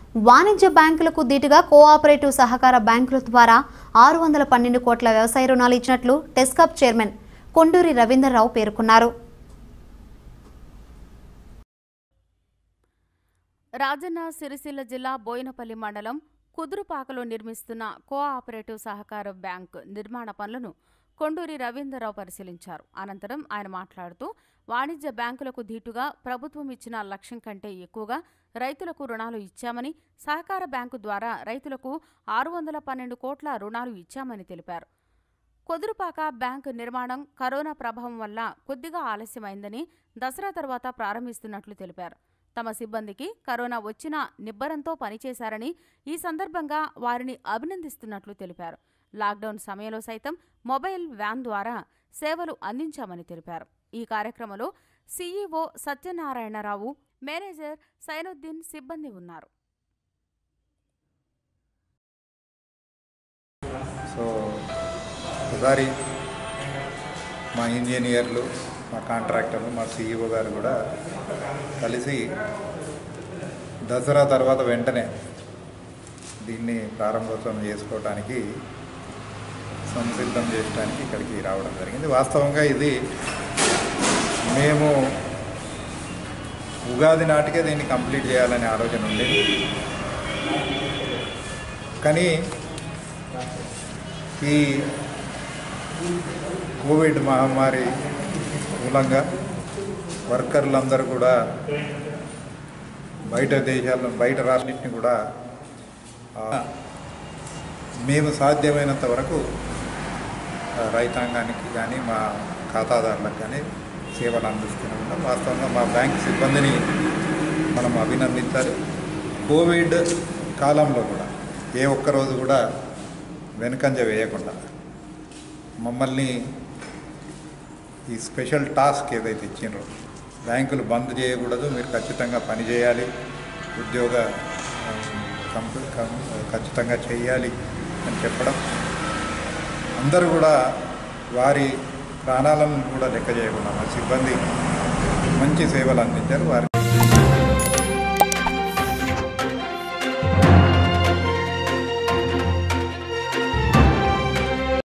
వాణిజ్య బ్యాంకులకు దీటుగా కోఆపరేటివ్ సహకార బ్యాంకుల ద్వారా ఆరు వందల పన్నెండు కోట్ల వ్యవసాయ రుణాలు ఇచ్చినట్లు టెస్కాప్ చైర్మన్ కొండూరి రవీందర్రావు పేర్కొన్నారు రాజన్న సిరిసిల్ల జిల్లా బోయినపల్లి మండలం కుదురుపాకలో నిర్మిస్తున్న కోఆపరేటివ్ సహకార బ్యాంక్ నిర్మాణ పనులను కొండూరి రవీంద్రరావు పరిశీలించారు అనంతరం ఆయన మాట్లాడుతూ వాణిజ్య బ్యాంకులకు ధీటుగా ప్రభుత్వం ఇచ్చిన లక్ష్యం కంటే ఎక్కువగా రైతులకు రుణాలు ఇచ్చామని సహకార బ్యాంకు ద్వారా రైతులకు ఆరు వందల పన్నెండు కోట్ల రుణాలు ఇచ్చామని తెలిపారు కొదురుపాక బ్యాంక్ నిర్మాణం కరోనా ప్రభావం వల్ల కొద్దిగా ఆలస్యమైందని దసరా తర్వాత ప్రారంభిస్తున్నట్లు తెలిపారు తమ సిబ్బందికి కరోనా వచ్చినా నిబ్బరంతో పనిచేశారని ఈ సందర్భంగా వారిని అభినందిస్తున్నట్లు తెలిపారు లాక్డౌన్ సమయంలో సైతం మొబైల్ వ్యాన్ ద్వారా సేవలు అందించామని తెలిపారు ఈ కార్యక్రమంలో సీఈఓ సత్యనారాయణరావు మేనేజర్ సైనుద్దీన్ సిబ్బంది ఉన్నారు సో ఒకసారి మా ఇంజనీర్లు మా కాంట్రాక్టర్లు మా సీఈఓ గారు కూడా కలిసి దసరా తర్వాత వెంటనే దీన్ని ప్రారంభోత్సవం చేసుకోవడానికి సంసిద్ధం చేయడానికి ఇక్కడికి రావడం జరిగింది వాస్తవంగా ఇది మేము ఉగాది నాటికే దీన్ని కంప్లీట్ చేయాలనే ఆలోచన ఉండేది కానీ ఈ కోవిడ్ మహమ్మారి మూలంగా వర్కర్లందరూ కూడా బయట దేశాల బయట రాష్ట్రాన్ని కూడా ఆ, మేము సాధ్యమైనంత వరకు ఆ, రైతాంగానికి కానీ మా ఖాతాదారులకు కానీ సేవలు అందిస్తూనే ఉంటాం వాస్తవంగా మా బ్యాంక్ సిబ్బందిని మనం అభినందించాలి కోవిడ్ కాలంలో కూడా ఏ ఒక్క రోజు కూడా వెనుకంజ వేయకుండా మమ్మల్ని ఈ స్పెషల్ టాస్క్ ఏదైతే ఇచ్చిండ్రో బ్యాంకులు బంద్ చేయకూడదు మీరు ఖచ్చితంగా పని చేయాలి ఉద్యోగ ఆ, కంప- కం- ఖచ్చితంగా చేయాలి అని చెప్పడం అందరూ కూడా వారి ప్రాణాలను కూడా లెక్క చేయకుండా మా సిబ్బంది మంచి సేవలు అందించారు వారి